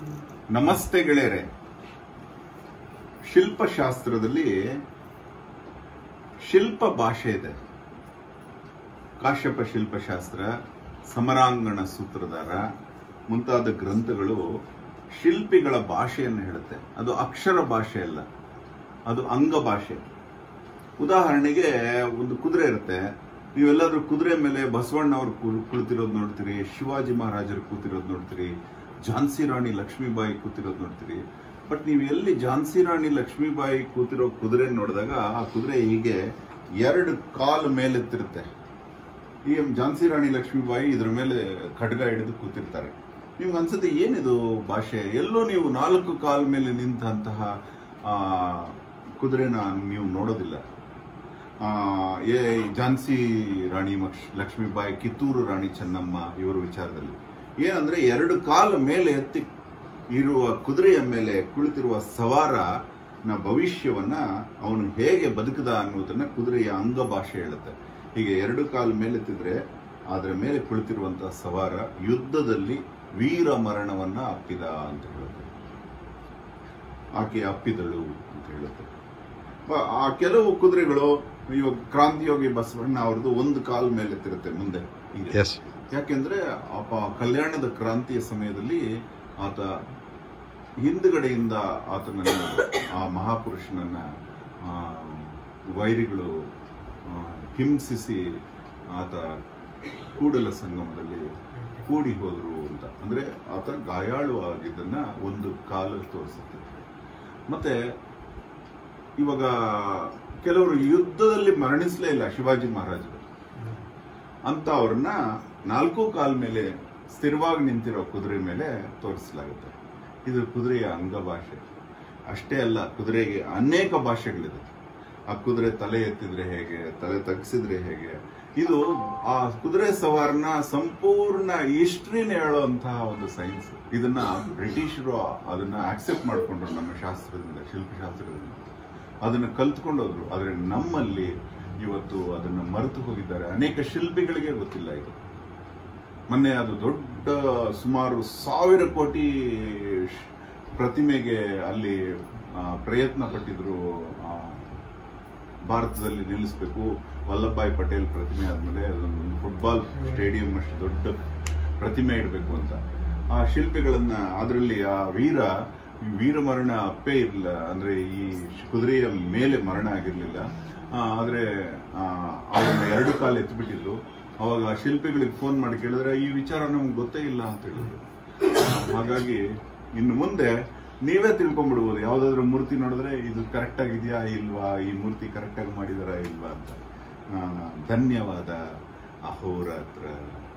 ನಮಸ್ತೆ ಗೆಳೆಯರೆ ಶಿಲ್ಪಶಾಸ್ತ್ರದಲ್ಲಿ ಶಿಲ್ಪ ಭಾಷೆ ಇದೆ ಕಾಶ್ಯಪ ಶಿಲ್ಪಶಾಸ್ತ್ರ ಸಮರಾಂಗಣ ಸೂತ್ರಧಾರ ಮುಂತಾದ ಗ್ರಂಥಗಳು ಶಿಲ್ಪಿಗಳ ಭಾಷೆಯನ್ನು ಹೇಳುತ್ತೆ ಅದು ಅಕ್ಷರ ಭಾಷೆ ಅಲ್ಲ ಅದು ಅಂಗ ಭಾಷೆ ಉದಾಹರಣೆಗೆ ಒಂದು ಕುದುರೆ ಇರುತ್ತೆ ನೀವೆಲ್ಲಾದ್ರೂ ಕುದುರೆ ಮೇಲೆ ಬಸವಣ್ಣ ಅವರು ಕುಳಿತಿರೋದು ನೋಡ್ತೀರಿ ಶಿವಾಜಿ ಮಹಾರಾಜರು ಕೂತಿರೋದು ನೋಡ್ತೀರಿ ಝಾನ್ಸಿ ರಾಣಿ ಲಕ್ಷ್ಮೀಬಾಯಿ ಕೂತಿರೋದು ನೋಡ್ತೀರಿ ಬಟ್ ನೀವು ಎಲ್ಲಿ ಝಾನ್ಸಿ ರಾಣಿ ಲಕ್ಷ್ಮೀಬಾಯಿ ಕೂತಿರೋ ಕುದುರೆ ನೋಡಿದಾಗ ಆ ಕುದುರೆ ಹೀಗೆ ಎರಡು ಕಾಲು ಮೇಲೆತ್ತಿರುತ್ತೆ ಈ ಝಾನ್ಸಿ ರಾಣಿ ಲಕ್ಷ್ಮೀಬಾಯಿ ಇದ್ರ ಮೇಲೆ ಖಡ್ಗ ಹಿಡಿದು ಕೂತಿರ್ತಾರೆ ನಿಮ್ಗೆ ಅನ್ಸುತ್ತೆ ಏನಿದು ಭಾಷೆ ಎಲ್ಲೋ ನೀವು ನಾಲ್ಕು ಕಾಲ ಮೇಲೆ ನಿಂತಹ ಆ, ಕುದುರೆನ ನೀವು ನೋಡೋದಿಲ್ಲ ಆ, ಏ ಝಾನ್ಸಿ ರಾಣಿ ಮಕ್ಷ್- ಲಕ್ಷ್ಮೀಬಾಯಿ ಕಿತ್ತೂರು ರಾಣಿ ಚೆನ್ನಮ್ಮ ಇವರ ವಿಚಾರದಲ್ಲಿ ಏನಂದ್ರೆ ಎರಡು ಕಾಲ ಮೇಲೆ ಎತ್ತಿ ಇರುವ ಕುದುರೆಯ ಮೇಲೆ ಕುಳಿತಿರುವ ಸವಾರನ ಭವಿಷ್ಯವನ್ನ ಅವನು ಹೇಗೆ ಬದುಕದ ಅನ್ನೋದನ್ನ ಕುದುರೆಯ ಅಂಗ ಭಾಷೆ ಹೇಳುತ್ತೆ ಹೀಗೆ ಎರಡು ಕಾಲು ಮೇಲೆತ್ತಿದ್ರೆ ಅದರ ಮೇಲೆ ಕುಳಿತಿರುವಂತಹ ಸವಾರ ಯುದ್ಧದಲ್ಲಿ ವೀರ ಮರಣವನ್ನ ಅಪ್ಪಿದ ಅಂತ ಹೇಳುತ್ತೆ ಆಕೆ ಅಪ್ಪಿದಳು ಅಂತ ಹೇಳುತ್ತೆ ಬ- ಆ ಕೆಲವು ಕುದುರೆಗಳು ಇವಾಗ ಕ್ರಾಂತಿಯೋಗಿ ಬಸವಣ್ಣ ಅವ್ರದ್ದು ಒಂದು ಕಾಲ್ ಮೇಲೆತ್ತಿರುತ್ತೆ ಮುಂದೆ ಹೀಗೆ ಎಸ್ ಯಾಕೆಂದ್ರೆ ಅಪ ಕಲ್ಯಾಣದ ಕ್ರಾಂತಿಯ ಸಮಯದಲ್ಲಿ ಆತ ಹಿಂದ್ಗಡೆಯಿಂದ ಆತನನ್ನ ಆ ಮಹಾಪುರುಷನನ್ನ ಆ, ವೈರಿಗಳು ಆ, ಹಿಂಸಿಸಿ ಆತ ಕೂಡಲ ಸಂಗಮದಲ್ಲಿ ಕೂಡಿ ಹೋದ್ರು ಅಂತ ಅಂದ್ರೆ ಆತ ಗಾಯಾಳು ಆಗಿದ್ದನ್ನ ಒಂದು ಕಾಲು ತೋರಿಸುತ್ತೆ ಮತ್ತೆ ಇವಾಗ ಕೆಲವರು ಯುದ್ಧದಲ್ಲಿ ಮರಣಿಸಲೇ ಇಲ್ಲ ಶಿವಾಜಿ ಮಹಾರಾಜರು ಅಂತ ಅವ್ರನ್ನ ನಾಲ್ಕು ಕಾಲ್ ಮೇಲೆ ಸ್ಥಿರವಾಗಿ ನಿಂತಿರೋ ಕುದುರೆ ಮೇಲೆ ತೋರಿಸಲಾಗುತ್ತೆ ಇದು ಕುದುರೆಯ ಅಂಗಭಾಷೆ ಅಷ್ಟೇ ಅಲ್ಲ ಕುದುರೆಗೆ ಅನೇಕ ಭಾಷೆಗಳಿದೆ ಆ ಕುದುರೆ ತಲೆ ಎತ್ತಿದ್ರೆ ಹೇಗೆ ತಲೆ ತಗ್ಸಿದ್ರೆ ಹೇಗೆ ಇದು ಆ ಕುದುರೆ ಸವಾರನ ಸಂಪೂರ್ಣ ಹಿಸ್ಟ್ರಿನ ಹೇಳುವಂತಹ ಒಂದು ಸೈನ್ಸ್ ಇದನ್ನ ಬ್ರಿಟಿಷರು ಅದನ್ನ ಆಕ್ಸೆಪ್ಟ್ ಮಾಡ್ಕೊಂಡ್ರು ನಮ್ಮ ಶಾಸ್ತ್ರದಿಂದ ಶಿಲ್ಪಶಾಸ್ತ್ರದಿಂದ ಅದನ್ನ ಕಲ್ತ್ಕೊಂಡೋದ್ರು ಆದ್ರೆ ನಮ್ಮಲ್ಲಿ ಇವತ್ತು ಅದನ್ನ ಮರೆತು ಹೋಗಿದ್ದಾರೆ ಅನೇಕ ಶಿಲ್ಪಿಗಳಿಗೆ ಗೊತ್ತಿಲ್ಲ ಇದು ಮೊನ್ನೆ ಅದು ದೊಡ್ಡ ಸುಮಾರು ಸಾವಿರ ಕೋಟಿ ಶ್- ಪ್ರತಿಮೆಗೆ ಅಲ್ಲಿ ಆ, ಪ್ರಯತ್ನ ಪಟ್ಟಿದ್ರು ಆ, ಭಾರತದಲ್ಲಿ ನಿಲ್ಲಿಸಬೇಕು ವಲ್ಲಭಾಯ್ ಪಟೇಲ್ ಪ್ರತಿಮೆ ಆದ್ಮೇಲೆ ಅದೊಂದು ಫುಟ್ಬಾಲ್ ಸ್ಟೇಡಿಯಂ ಅಷ್ಟು ದೊಡ್ಡ ಪ್ರತಿಮೆ ಇಡಬೇಕು ಅಂತ ಆ ಶಿಲ್ಪಿಗಳನ್ನ ಅದರಲ್ಲಿ ಆ ವೀರ ವೀರ ಮರಣ ಅಪ್ಪೇ ಇರಲಿಲ್ಲ ಅಂದ್ರೆ ಈ ಕುದುರೆಯ ಮೇಲೆ ಮರಣ ಆಗಿರ್ಲಿಲ್ಲ ಆ, ಆದ್ರೆ ಆ, ಅವನ್ನ ಎರಡು ಕಾಲು ಎತ್ಬಿಟ್ಟಿದ್ರು ಅವಾಗ ಆ ಶಿಲ್ಪಿಗಳಿಗೆ ಫೋನ್ ಮಾಡಿ ಕೇಳಿದ್ರೆ ಈ ವಿಚಾರ ನಮ್ಗೆ ಗೊತ್ತೇ ಇಲ್ಲ ಅಂತ ಹೇಳಿದ್ರು ಆ, ಹಾಗಾಗಿ ಇನ್ನು ಮುಂದೆ ನೀವೇ ತಿಳ್ಕೊಂಡ್ಬಿಡ್ಬೋದು ಯಾವ್ದಾದ್ರು ಮೂರ್ತಿ ನೋಡಿದ್ರೆ ಇದು ಕರೆಕ್ಟ್ ಆಗಿದೆಯಾ ಇಲ್ವಾ ಈ ಮೂರ್ತಿ ಕರೆಕ್ಟ್ ಆಗಿ ಮಾಡಿದಾರಾ ಇಲ್ವಾ ಅಂತ ಆ, ಧನ್ಯವಾದ ಅಹೋರಾತ್ರ